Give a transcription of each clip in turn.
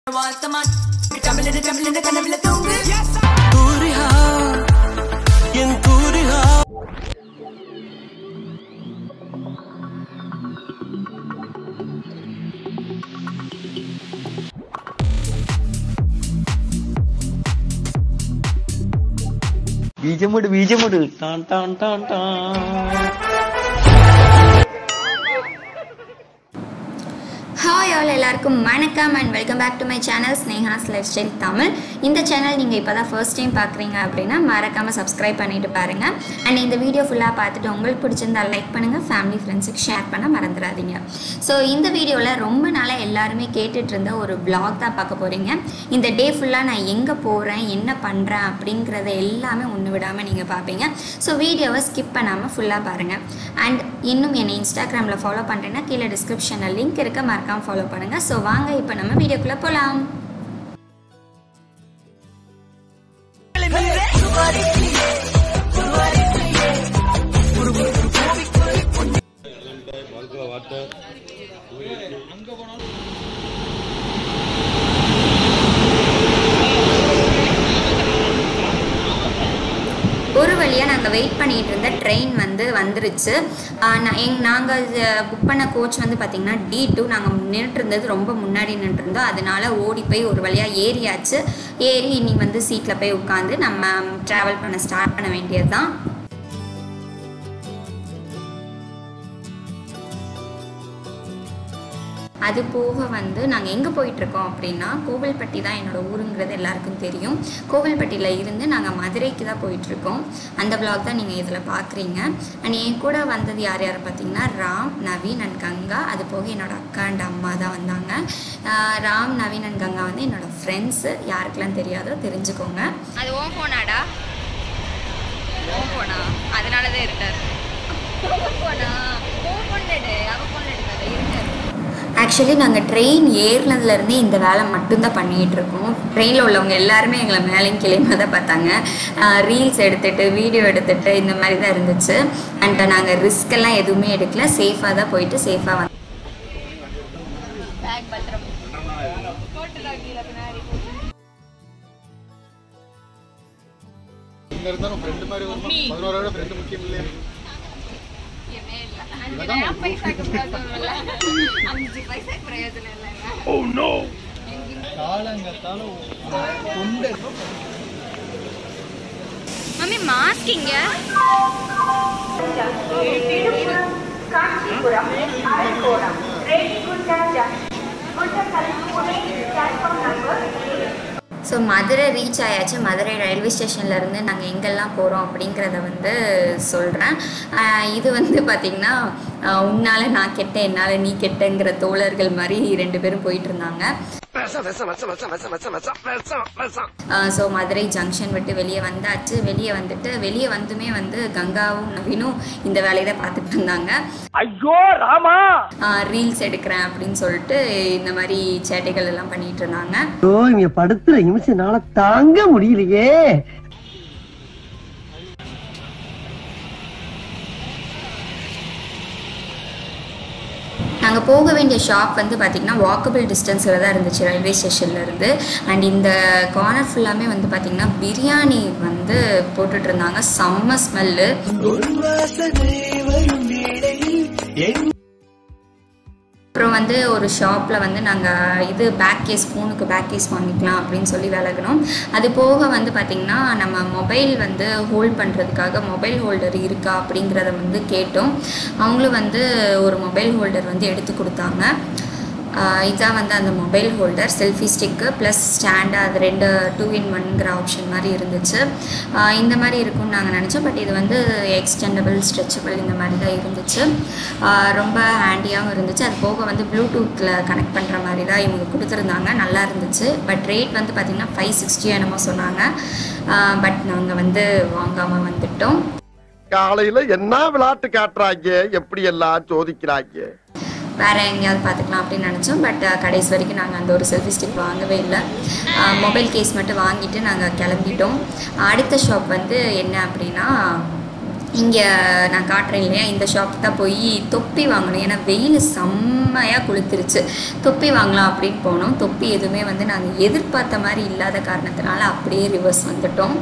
வாழ்த்தமா தமிழன தமிழன கனவுல தூங்கு தூரிகா என் தூரிகா ബീജമുട് ബീജമുട് ടാൻ ടാൻ ടാൻ ടാൻ ஹாய் ஆல் எல்லாருக்கும் வணக்கம் and welcome back to my channel Sneha's lifestyle Tamil இந்த சேனல் நீங்கள் இப்போ தான் ஃபர்ஸ்ட் டைம் பார்க்குறீங்க அப்படின்னா மறக்காமல் சப்ஸ்கிரைப் பண்ணிட்டு பாருங்கள் அண்ட் இந்த வீடியோ ஃபுல்லாக பார்த்துட்டு உங்களுக்கு பிடிச்சிருந்தா லைக் பண்ணுங்கள் ஃபேமிலி ஃப்ரெண்ட்ஸுக்கு ஷேர் பண்ண மறந்துடாதீங்க ஸோ இந்த வீடியோவில் ரொம்ப நாளாக எல்லாருமே கேட்டுட்டு இருந்த ஒரு vlog தான் பார்க்க போகிறீங்க இந்த டே ஃபுல்லாக நான் எங்கே போகிறேன் என்ன பண்ணுறேன் அப்படிங்கிறத எல்லாமே ஒன்று விடாமல் நீங்கள் பார்ப்பீங்க ஸோ வீடியோவை ஸ்கிப் பண்ணாமல் ஃபுல்லாக பாருங்கள் அண்ட் இன்னும் என்னை இன்ஸ்டாகிராமில் ஃபாலோ பண்ணுறேன்னா கீழே டிஸ்கிரிப்ஷனில் லிங்க் இருக்க மறக்காமல் ஃபாலோ பண்ணுங்கள் ஸோ வாங்க இப்போ நம்ம வீடியோக்குள்ளே போகலாம் ஒரு வழியாக நாங்கள் வெயிட் பண்ணிகிட்டு இருந்த ட்ரெயின் வந்து வந்துருச்சு ஆஹ் நான் எங் நாங்கள் புக் பண்ண கோச் வந்து பார்த்திங்கன்னா டி டூ நாங்கள் நின்றுட்டு இருந்தது ரொம்ப முன்னாடி நின்றுட்டு இருந்தோம் அதனால ஓடி போய் ஒரு வழியாக ஏறியாச்சு ஏறி இனி வந்து சீட்டில் போய் உட்காந்து நம்ம ட்ராவல் பண்ண ஸ்டார்ட் பண்ண வேண்டியது தான் அது போக வந்து நாங்கள் எங்கே போயிட்டுருக்கோம் அப்படின்னா கோவில்பட்டி தான் என்னோடய ஊருங்கிறது எல்லாருக்கும் தெரியும் கோவில்பட்டியில் இருந்து நாங்கள் மதுரைக்கு தான் போயிட்டுருக்கோம் அந்த vlog தான் நீங்கள் இதில் பார்க்குறீங்க அண்ட் என் கூட வந்தது யார் யார் பார்த்தீங்கன்னா ராம் நவீன் அண்ட் கங்கா அது போக என்னோட அக்கா அண்ட் அம்மா தான் வந்தாங்க ஆஹ் ராம் நவீன் அண்ட் கங்கா வந்து என்னோடய ஃப்ரெண்ட்ஸு யாருக்கெல்லாம் தெரியாதோ தெரிஞ்சுக்கோங்க அது ஓம் ஃபோனாடா ஓம் ஃபோனா அதனால தான் இருக்கார் ஓம் ஃபோனா ஓம் ஃபோன் எடு அவ ஃபோன் எடுக்காத இருக்கார் ஆக்சுவலி நாங்கள் ட்ரெயின் ஏறினதுலேருந்தே இந்த வேலை மட்டும்தான் பண்ணிகிட்டு இருக்கோம் ட்ரெயினில் உள்ளவங்க எல்லாருமே எங்களை மேலேயும் கிளைமாக தான் பார்த்தாங்க ரீல்ஸ் எடுத்துட்டு வீடியோ எடுத்துட்டு இந்த மாதிரி தான் இருந்துச்சு அண்ட் நாங்கள் ரிஸ்க் எல்லாம் எதுவுமே எடுக்கல சேஃபாக தான் போயிட்டு சேஃபாக வந்து பேக் பத்திரம் இங்க இருந்தாலும் ஃப்ரெண்டு மாதிரி வருமா பதினோரோட ஃப்ரெண்டு முக்கியம் இல்லையா மம்மி மாஸ்க் இங்க ஸோ மதுரை ரீச் ஆயாச்சு மதுரை ரயில்வே ஸ்டேஷன்லேருந்து நாங்கள் எங்கெல்லாம் போகிறோம் அப்படிங்கிறத வந்து சொல்கிறேன் இது வந்து பார்த்திங்கன்னா உன்னால் நான் கெட்டேன் என்னால் நீ கெட்டங்கிற தோழர்கள் மாதிரி ரெண்டு பேரும் போயிட்டு இருந்தாங்க ஸோ மதுரை ஜங்ஷன் விட்டு வெளியே வந்தாச்சு வெளியே வந்துட்டு வெளியே வந்துமே வந்து கங்காவும் நவீனும் இந்த வேலையை தான் பார்த்துட்டு இருந்தாங்க ஐயோ ராமா ரீல்ஸ் எடுக்கிறேன் அப்படின்னு சொல்லிட்டு இந்த மாதிரி சேட்டைகள் எல்லாம் பண்ணிட்டு இருந்தாங்க ஐயோ இங்க படுத்துற நிமிஷம்னால தாங்க முடியலையே நாங்கள் போக வேண்டிய ஷாப் வந்து பார்த்திங்கன்னா வாக்கபிள் டிஸ்டன்ஸில் தான் இருந்துச்சு ரயில்வே ஸ்டேஷன்லேருந்து அண்ட் இந்த கார்னர் ஃபுல்லாமே வந்து பார்த்திங்கன்னா பிரியாணி வந்து போட்டுட்டு இருந்தாங்க செம்ம ஸ்மெல்லு அப்புறம் வந்து ஒரு ஷாப்பில் வந்து நாங்கள் இது பேக் கேஸ் ஃபோனுக்கு பேக் கேஸ் வாங்கிக்கலாம் அப்படின்னு சொல்லி விலகணும் அது போக வந்து பார்த்திங்கன்னா நம்ம மொபைல் வந்து ஹோல்ட் பண்ணுறதுக்காக மொபைல் ஹோல்டர் இருக்கா அப்படிங்கிறத வந்து கேட்டோம் அவங்களும் வந்து ஒரு மொபைல் ஹோல்டர் வந்து எடுத்து கொடுத்தாங்க ஆஹ் இதான் வந்து அந்த mobile holder selfie stick plus stand அது ரெண்டு டூ இன் ஒன்ங்கிற ஆப்ஷன் மாதிரி இருந்துச்சு ஆஹ் இந்த மாதிரி இருக்கும்னு நாங்கள் நினச்சோம் பட் இது வந்து எக்ஸ்டெண்டபிள் ஸ்ட்ரெச்சபிள் இந்த மாதிரி தான் இருந்துச்சு ஆஹ் ரொம்ப ஹேண்டியாகவும் இருந்துச்சு அது போக வந்து ப்ளூடூத்தில் கனெக்ட் பண்ணுற மாதிரி தான் இவங்க கொடுத்துருந்தாங்க நல்லா இருந்துச்சு பட் ரேட் வந்து பார்த்திங்கன்னா ஃபைவ் சிக்ஸ்டி என்னமோ சொன்னாங்க பட் நாங்கள் வந்து வாங்காமல் வந்துட்டோம் காலையில என்ன விளையாட்டு காட்டுறாங்க எப்படி எல்லாம் சோதிக்கிறாங்க வேறு எங்கேயாவது பார்த்துக்கலாம் அப்படின்னு நினச்சோம் பட் கடைசி வரைக்கும் நாங்கள் அந்த ஒரு செல்ஃபி ஸ்டிக் வாங்கவே இல்லை மொபைல் கேஸ் மட்டும் வாங்கிட்டு நாங்கள் கிளம்பிட்டோம் அடுத்த ஷாப் வந்து என்ன அப்படின்னா இங்கே நான் காட்டுறேன் இல்லையா இந்த ஷாப் தான் போய் தொப்பி வாங்கணும் ஏன்னா வெயில் செம்ம செம்மையாக குளுத்துருச்சு தொப்பி வாங்கலாம் அப்படின்னு போனோம் தொப்பி எதுவுமே வந்து நாங்கள் எதிர்பார்த்த மாதிரி இல்லாத காரணத்தினால அப்படியே ரிவர்ஸ் வந்துட்டோம்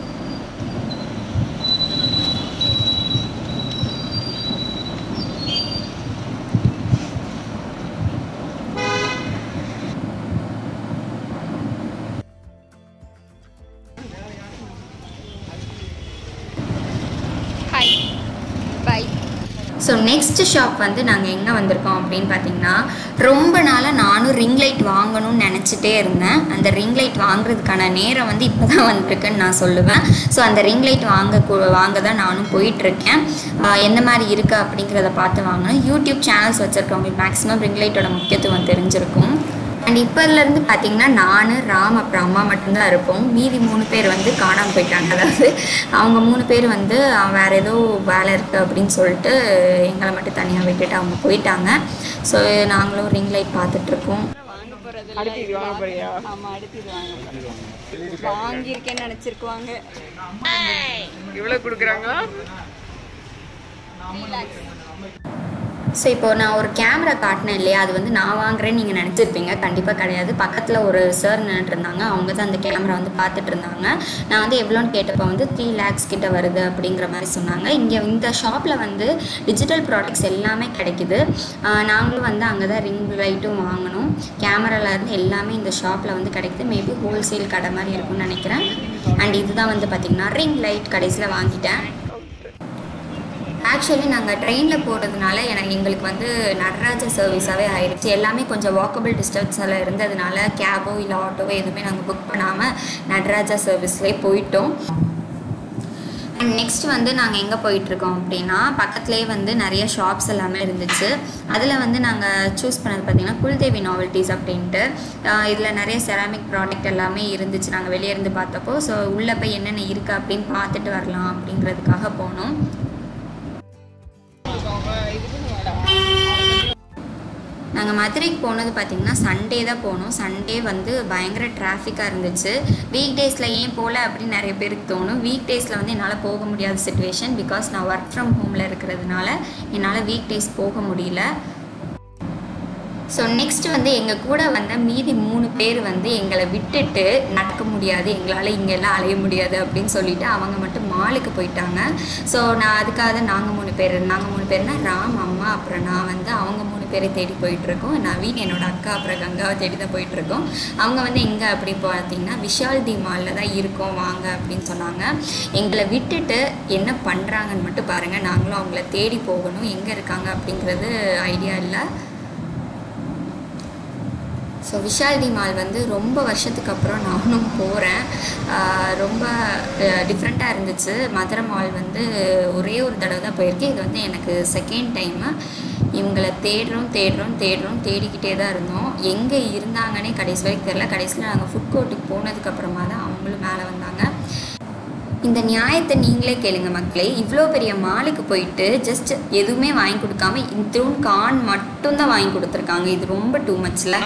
hi bye so next shop வந்து நாங்கள் எங்கே வந்திருக்கோம் அப்படின்னு பார்த்தீங்கன்னா ரொம்ப நாளாக நானும் ரிங் லைட் வாங்கணும்னு நினச்சிட்டே இருந்தேன் அந்த ரிங் லைட் வாங்குறதுக்கான நேரம் வந்து இப்போ தான் வந்திருக்குன்னு நான் சொல்லுவேன் ஸோ அந்த ரிங் லைட் வாங்க கு- வாங்க தான் நானும் போயிட்டுருக்கேன் எந்த மாதிரி இருக்குது அப்படிங்கிறத பார்த்து வாங்கணும் யூடியூப் சேனல்ஸ் வச்சுருக்கவங்களுக்கு மேக்ஸிமம் ரிங் லைட்டோட முக்கியத்துவம் தெரிஞ்சிருக்கும் அண்ட் இப்போலேருந்து பார்த்தீங்கன்னா நான் ராம் அப்புறம் அம்மா மட்டும்தான் இருப்போம் மீதி மூணு பேர் வந்து காணாமல் போயிட்டாங்க அதாவது அவங்க மூணு பேர் வந்து அஹ், வேற ஏதோ வேலை இருக்குது அப்படின்னு சொல்லிட்டு எங்களை மட்டும் தனியாக விட்டுட்டு அவங்க போயிட்டாங்க ஸோ நாங்களும் ரிங் லைட் பார்த்துட்ருக்கோம் வாங்கியிருக்கேன்னு நினச்சிருக்குவாங்க இவ்வளவு கொடுக்குறாங்களா ஸோ இப்போ நான் ஒரு கேமரா காட்டினேன் இல்லையா அது வந்து நான் வாங்குறேன்னு நீங்கள் நினச்சிருப்பீங்க கண்டிப்பாக கிடையாது பக்கத்தில் ஒரு சார் நின்றுட்டு இருந்தாங்க அவங்க தான் அந்த கேமரா வந்து பார்த்துட்டு இருந்தாங்க நான் வந்து எவ்வளோன்னு கேட்டப்போ வந்து த்ரீ லேக்ஸ் கிட்ட வருது அப்படிங்கிற மாதிரி சொன்னாங்க இங்கே இந்த ஷாப்பில் வந்து டிஜிட்டல் ப்ராடக்ட்ஸ் எல்லாமே கிடைக்குது ஆஹ் நாங்களும் வந்து அங்கே தான் ரிங் லைட்டும் வாங்கணும் கேமரால இருந்து எல்லாமே இந்த ஷாப்பில் வந்து கிடைக்குது மேபி ஹோல்சேல் கடை மாதிரி இருக்கும்னு நினைக்கிறேன் அண்ட் இதுதான் வந்து பார்த்திங்கன்னா ரிங் லைட் கடைசியில் வாங்கிட்டேன் ஆக்சுவலி நாங்கள் ட்ரெயினில் போகிறதுனால எனக்கு எங்களுக்கு வந்து நடராஜா சர்வீஸாகவே ஆயிடுச்சு எல்லாமே கொஞ்சம் வாக்கபிள் டிஸ்டன்ஸில் இருந்ததுனால கேபோ இல்லை ஆட்டோவோ எதுவுமே நாங்கள் புக் பண்ணாமல் நடராஜா சர்வீஸ்லேயே போயிட்டோம் அண்ட் நெக்ஸ்ட் வந்து நாங்கள் எங்கே போயிட்டுருக்கோம் அப்படின்னா பக்கத்துலேயே வந்து நிறைய ஷாப்ஸ் எல்லாமே இருந்துச்சு அதில் வந்து நாங்கள் சூஸ் பண்ணது பார்த்திங்கன்னா குல்தேவி நாவல்ட்டிஸ் அப்படின்ட்டு இதில் நிறைய செராமிக் ப்ராடக்ட் எல்லாமே இருந்துச்சு நாங்கள் வெளியே இருந்து பார்த்தப்போ ஸோ உள்ளே போய் என்னென்ன இருக்குது அப்படின்னு பார்த்துட்டு வரலாம் அப்படிங்கிறதுக்காக போனோம் நாங்கள் மதுரைக்கு போனது பார்த்திங்கன்னா சண்டே தான் போனோம் சண்டே வந்து பயங்கர டிராஃபிக்காக இருந்துச்சு வீக் டேஸில் ஏன் போகல அப்படின்னு நிறைய பேருக்கு தோணும் வீக் டேஸில் வந்து என்னால் போக முடியாத சுச்சுவேஷன் பிகாஸ் நான் ஒர்க் ஃப்ரம் ஹோமில் இருக்கிறதுனால என்னால் வீக் டேஸ் போக முடியல ஸோ நெக்ஸ்ட் வந்து எங்கள் கூட வந்த மீதி மூணு பேர் வந்து எங்களை விட்டுட்டு நடக்க முடியாது எங்களால் இங்கெல்லாம் அலைய முடியாது அப்படின்னு சொல்லிட்டு அவங்க மட்டும் மாலுக்கு போயிட்டாங்க ஸோ நான் அதுக்காக நாங்கள் மூணு பேர் நாங்கள் மூணு பேர்னா ராம் அம்மா அப்புறம் நான் வந்து அவங்க மூணு பேரை தேடி போயிட்டுருக்கோம் நவீன் என்னோட அக்கா அப்புறம் கங்காவை தேடி தான் போயிட்டுருக்கோம் அவங்க வந்து எங்கே அப்படி பார்த்தீங்கன்னா விஷால் தி மாலில் தான் இருக்கோம் வாங்க அப்படின்னு சொன்னாங்க எங்களை விட்டுட்டு என்ன பண்ணுறாங்கன்னு மட்டும் பாருங்கள் நாங்களும் அவங்கள தேடி போகணும் எங்கே இருக்காங்க அப்படிங்கிறது ஐடியா இல்லை ஸோ விஷால் டி மால் வந்து ரொம்ப வருஷத்துக்கு அப்புறம் நானும் போகிறேன் ரொம்ப டிஃப்ரெண்ட்டாக இருந்துச்சு மதுரை மால் வந்து ஒரே ஒரு தடவை தான் போயிருக்கேன் இது வந்து எனக்கு செகண்ட் டைமு இவங்களை தேடுறோம் தேடுறோம் தேடுறோம் தேடிக்கிட்டே தான் இருந்தோம் எங்கே இருந்தாங்கன்னே கடைசி வரைக்கும் தெரில கடைசியில் நாங்கள் ஃபுட் கோர்ட்டுக்கு போனதுக்கப்புறமா தான் அவங்களும் மேலே வந்தாங்க இந்த நியாயத்தை நீங்களே கேளுங்க மக்களே இவ்வளோ பெரிய மாலுக்கு போயிட்டு ஜஸ்ட் எதுவுமே வாங்கி கொடுக்காம இத்தூன் கான் மட்டும்தான் வாங்கி கொடுத்துருக்காங்க இது ரொம்ப டூ மச்ல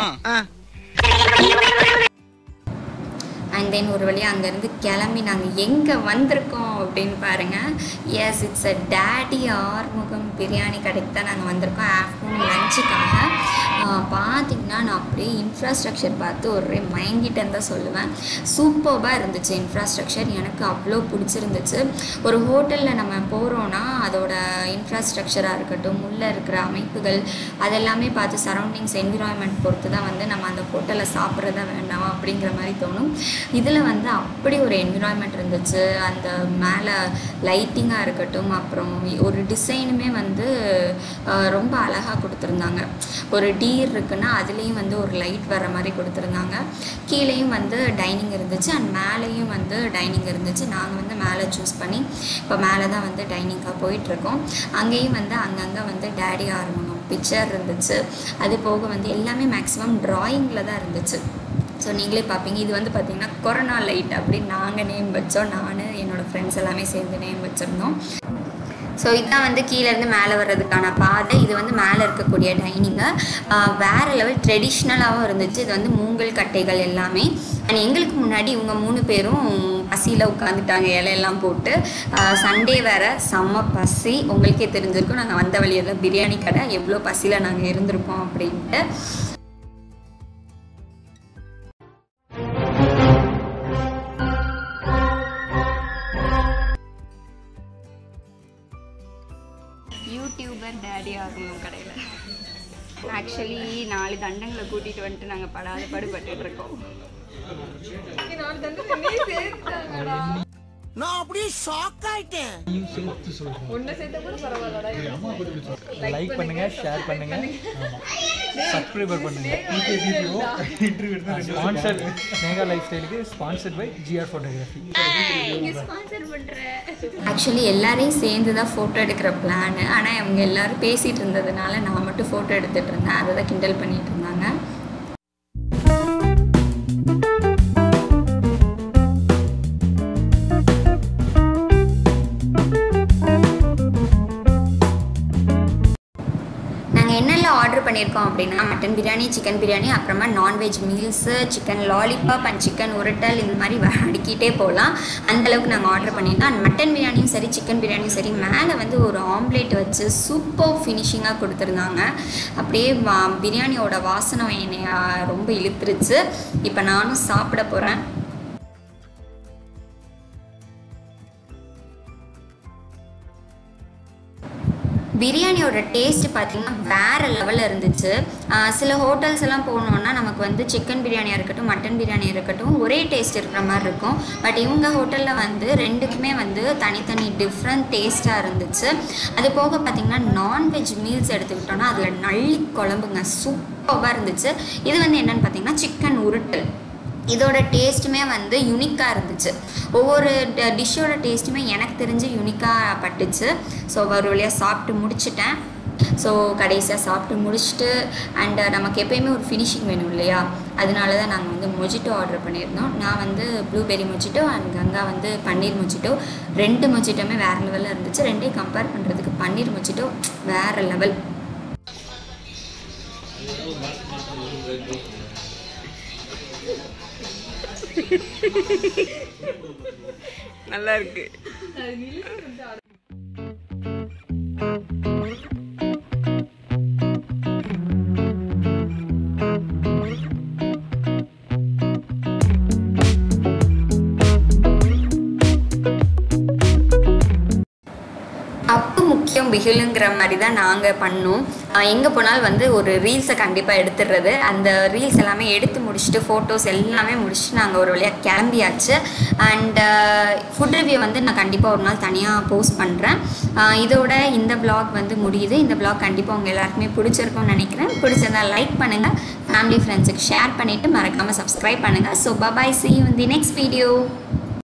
அண்ட் தென் ஒரு வழியாக அங்கேருந்து கிளம்பி நாங்கள் எங்கே வந்திருக்கோம் அப்படின்னு பாருங்கள் yes it's a Daddy Arumugam biryani கடைக்கு தான் நாங்கள் வந்திருக்கோம் ஆஃப்டர்நூன் லஞ்சுக்காக பார்த்தீங்கன்னா நான் அப்படியே இன்ஃப்ராஸ்ட்ரக்சர் பார்த்து ஒரே மயங்கிட்டேன்னு தான் சொல்லுவேன் சூப்பர்பாக இருந்துச்சு இன்ஃப்ராஸ்ட்ரக்சர் எனக்கு அவ்வளோ பிடிச்சிருந்துச்சு ஒரு ஹோட்டலில் நம்ம போகிறோன்னா அதோட இன்ஃப்ராஸ்ட்ரக்சராக இருக்கட்டும் உள்ளே இருக்கிற அமைப்புகள் அதெல்லாமே பார்த்து சரௌண்டிங்ஸ் என்விரான்மெண்ட் பொறுத்து தான் வந்து நம்ம அந்த ஹோட்டலில் சாப்பிட்றதா வேண்டாம் அப்படிங்கிற மாதிரி தோணும் இதில் வந்து அப்படி ஒரு என்விரான்மெண்ட் இருந்துச்சு அந்த மேலே லைட்டிங்காக இருக்கட்டும் அப்புறம் ஒரு டிசைனுமே வந்து அஹ், ரொம்ப அழகாக கொடுத்துருந்தாங்க ஒரு டீர் இருக்குன்னா அதுலேயும் வந்து ஒரு லைட் வர மாதிரி கொடுத்துருந்தாங்க கீழேயும் வந்து டைனிங் இருந்துச்சு அண்ட் மேலேயும் வந்து டைனிங் இருந்துச்சு நாங்கள் வந்து மேலே சூஸ் பண்ணி இப்போ மேலே தான் வந்து டைனிங்காக போயிட்டுருக்கோம் அங்கேயும் வந்து அங்கங்கே வந்து டேடி ஆரம்பம் பிக்சர் இருந்துச்சு அது போக வந்து எல்லாமே மேக்ஸிமம் ட்ராயிங்கில் தான் இருந்துச்சு ஸோ நீங்களே பார்ப்பீங்க இது வந்து பார்த்திங்கன்னா கொரோனா லைட் அப்படின்னு நாங்கள் நேம் வச்சோம் நான் என்னோடய ஃப்ரெண்ட்ஸ் எல்லாமே சேர்ந்து நேம் வச்சுருந்தோம் ஸோ இதுதான் வந்து கீழேருந்து மேலே வர்றதுக்கான பாதை இது வந்து மேலே இருக்கக்கூடிய டைனிங்கு வேறு லெவல் ட்ரெடிஷ்னலாகவும் இருந்துச்சு இது வந்து மூங்கல் கட்டைகள் எல்லாமே அண்ட் எங்களுக்கு முன்னாடி இவங்க மூணு பேரும் பசியில் உட்காந்துட்டாங்க இலையெல்லாம் போட்டு சண்டே வேறு செம்ம பசி உங்களுக்கே தெரிஞ்சிருக்கும் நாங்கள் வந்த வழியில் பிரியாணி கடை எவ்வளோ பசியில் நாங்கள் இருந்திருப்போம் அப்படின்ட்டு யூடியூபர் டேடி ஆகணும் கடையில் ஆக்சுவலி நாலு தண்டங்களை கூட்டிகிட்டு வந்துட்டு நாங்கள் படாத பாடுபட்டுட்டு இருக்கோம் நான் அப்படியே ஷாக் ஆயிட்டேன் லைக் பண்ணுங்க ஷேர் பண்ணுங்க சப்ஸ்கிரைபர் பண்ணுங்க ஸ்பான்சர் மேகா லைஃப் ஸ்டைலுக்கு sponsored by GR photography actually எல்லாரையும் சேர்ந்து தான் ஃபோட்டோ எடுக்கிற பிளான் ஆனால் அவங்க எல்லாரும் பேசிகிட்டு இருந்ததுனால நான் மட்டும் ஃபோட்டோ எடுத்துகிட்டு இருந்தேன் அதை தான் கிண்டல் பண்ணிட்டு இருந்தாங்க நாங்கள் என்னெல்லாம் ஆர்டர் பண்ணியிருக்கோம் அப்படின்னா மட்டன் பிரியாணி சிக்கன் பிரியாணி அப்புறமா non veg meals chicken lollipop and chicken உருட்டல் இந்த மாதிரி வ- அடுக்கிட்டே போகலாம் அந்தளவுக்கு நாங்கள் ஆர்டர் பண்ணியிருந்தோம் அண்ட் மட்டன் பிரியாணியும் சரி சிக்கன் பிரியாணியும் சரி மேலே வந்து ஒரு ஆம்லேட் வச்சு சூப்பர் ஃபினிஷிங்காக கொடுத்துருந்தாங்க அப்படியே வா- பிரியாணியோட வாசனை என்னை ஆ, ரொம்ப இழுத்துருச்சு இப்போ நானும் சாப்பிட போகிறேன் பிரியாணியோட டேஸ்ட் பார்த்தீங்கன்னா வேறு லெவலில் இருந்துச்சு ஆஹ் சில ஹோட்டல்ஸ் எல்லாம் போனோன்னா நமக்கு வந்து சிக்கன் பிரியாணியாக இருக்கட்டும் மட்டன் பிரியாணி இருக்கட்டும் ஒரே டேஸ்ட் இருக்கிற மாதிரி இருக்கும் பட் இவங்க ஹோட்டலில் வந்து ரெண்டுக்குமே வந்து தனித்தனி டிஃப்ரெண்ட் டேஸ்ட்டாக இருந்துச்சு அது போக பார்த்தீங்கன்னா நான்வெஜ் மீல்ஸ் எடுத்துக்கிட்டோன்னா அதில் நல்லி குழம்புங்க சூப்பராக இருந்துச்சு இது வந்து என்னென்னு பார்த்தீங்கன்னா சிக்கன் உருட்டல் இதோட டேஸ்ட்டுமே வந்து யூனிக்காக இருந்துச்சு ஒவ்வொரு டிஷ்ஷோட டேஸ்ட்டுமே எனக்கு தெரிஞ்சு யூனிக்காக பட்டுச்சு ஸோ ஒரு வழியாக சாப்பிட்டு முடிச்சிட்டேன் ஸோ கடைசியாக சாப்பிட்டு முடிச்சுட்டு அண்ட் நமக்கு எப்பயுமே ஒரு ஃபினிஷிங் வேணும் இல்லையா அதனால தான் நாங்கள் வந்து மொஜிட்டோ ஆர்டர் பண்ணியிருந்தோம் நான் வந்து ப்ளூபெரி மொஜிட்டோ அண்ட் கங்கா வந்து பன்னீர் மொஜிட்டோ ரெண்டு மொஜிட்டோமே வேறு லெவலில் இருந்துச்சு ரெண்டையும் கம்பேர் பண்ணுறதுக்கு பன்னீர் மொஜிட்டோ வேறு லெவல் நல்லா இருக்கு அப்பு முக்கியம் பிகிலுங்கிற மாதிரி தான் நாங்கள் பண்ணோம் எங்கே போனாலும் வந்து ஒரு ரீல்ஸை கண்டிப்பாக எடுத்துடுறது அந்த ரீல்ஸ் எல்லாமே எடுத்து முடிச்சுட்டு ஃபோட்டோஸ் எல்லாமே முடிச்சுட்டு நாங்கள் ஒரு வழியாக கிளம்பியாச்சு அண்ட் ஃபுட் ரிவ்யூ வந்து நான் கண்டிப்பாக ஒரு நாள் தனியாக போஸ்ட் பண்ணுறேன் இதோட இந்த vlog வந்து முடியுது இந்த vlog கண்டிப்பாக உங்கள் எல்லாருக்குமே பிடிச்சிருக்கும்னு நினைக்கிறேன் பிடிச்சிருந்தா லைக் பண்ணுங்கள் ஃபேமிலி ஃப்ரெண்ட்ஸுக்கு ஷேர் பண்ணிவிட்டு மறக்காமல் சப்ஸ்கிரைப் பண்ணுங்கள் so bye bye see in the next video